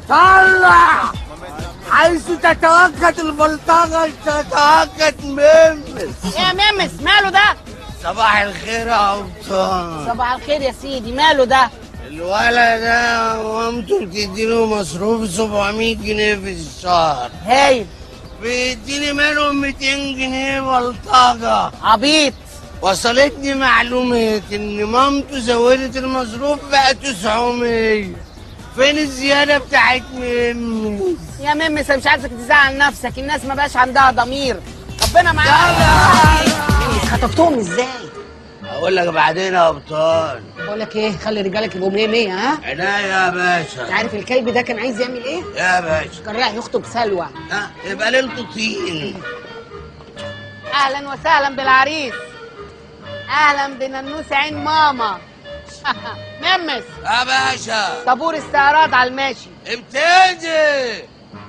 طلع حيث تتوكد البلطجة تتوكد ممس ايه يا ممس ماله ده صباح الخير يا قبطان صباح الخير يا سيدي ماله ده الولد ده مامته بتديله مصروف 700 جنيه في الشهر هايل بيديني منهم 200 جنيه بلطجة عبيط وصلتني معلومات ان مامته زودت المصروف بقى 900 فين الزيادة بتاعت ميمس يا ممس انا مش عايزك تزعل نفسك الناس ما بقاش عندها ضمير ربنا معاك ممس خطفتهم ازاي اقول لك بعدين يا ابطال بقول لك ايه خلي رجالك يبقوا 100 100 ها عينيا يا انت باشا عارف الكلب ده كان عايز يعمل ايه يا باشا كان رايح يخطب سلوى ها يبقى ليلته طين اهلا وسهلا بالعريس اهلا بننوس عين ماما ممس يا باشا طابور استعراض على الماشي ابتدي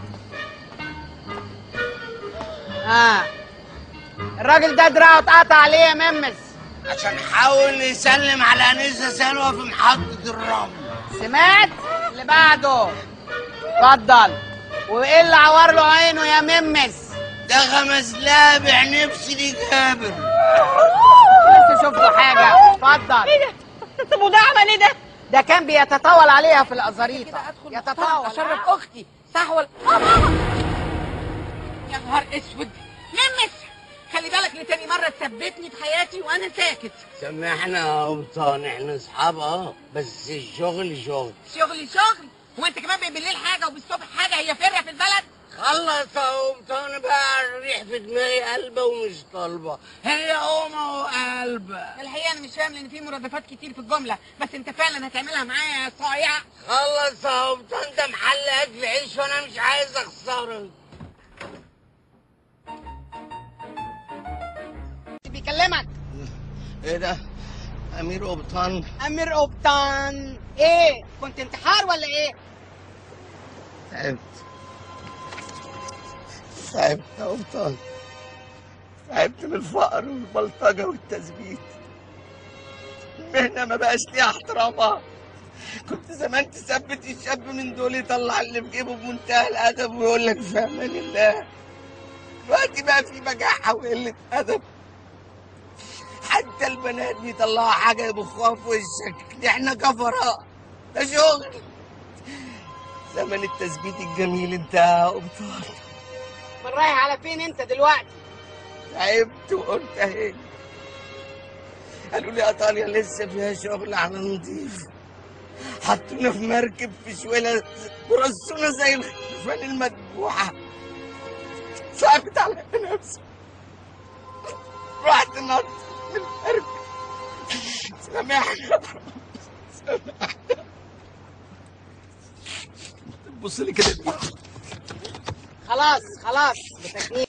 ها الراجل ده دراعه اتقطع عليه يا ممس عشان حاول يسلم على انسه سلوى في محطة الرمل سمعت اللي بعده اتفضل وايه اللي عور له عينه يا ممس ده خمس لابع نفسي لي جابر انت شفتوا حاجه اتفضل ايه ده؟ طب وده عمل ايه ده؟ ده كان بيتطاول عليها في الازاريطه يتطاول اشرب اختي صح ولا يا نهار اسود ممس خلي بالك لتاني مره تثبتني في حياتي وانا ساكت سامحنا يا قبطان احنا اصحاب اه بس الشغل شغل شغلي شغل هو انت كمان بالليل حاجه وبالصبح حاجه هي فرقه في البلد خلص يا قبطان بقى الريح في دماغي قلبه ومش طالبه هي قومه وقلبه الحقيقه انا مش فاهم لان في مرادفات كتير في الجمله بس انت فعلا هتعملها معايا يا صايع خلص يا قبطان ده محل اكل عيش وانا مش عايز اخسرك بيكلمك ايه ده امير قبطان امير قبطان ايه كنت انتحار ولا ايه تعبت تعبت يا قبطان تعبت من الفقر والبلطجة والتثبيت المهنة ما بقاش ليها احترامها كنت زمان تثبت الشاب من دول يطلع اللي في جيبه بمنتهى الأدب ويقول لك في أمان الله دلوقتي بقى في بجاحة وقلة أدب حتى البنات بيطلعوا حاجة يبخوها في وشك احنا كفراء ده شغل زمن التثبيت الجميل انتهى يا قبطان من رايح على فين انت دلوقتي تعبت وقلت اهي قالوا لي ايطاليا لسه فيها شغل على نضيف حطونا في مركب في شويلة ورصونا زي الخرفان المدبوحة صعبت على نفسي رحت نط من المركب سامحنا سامحنا بص لي كده خلاص خلاص بتكنيك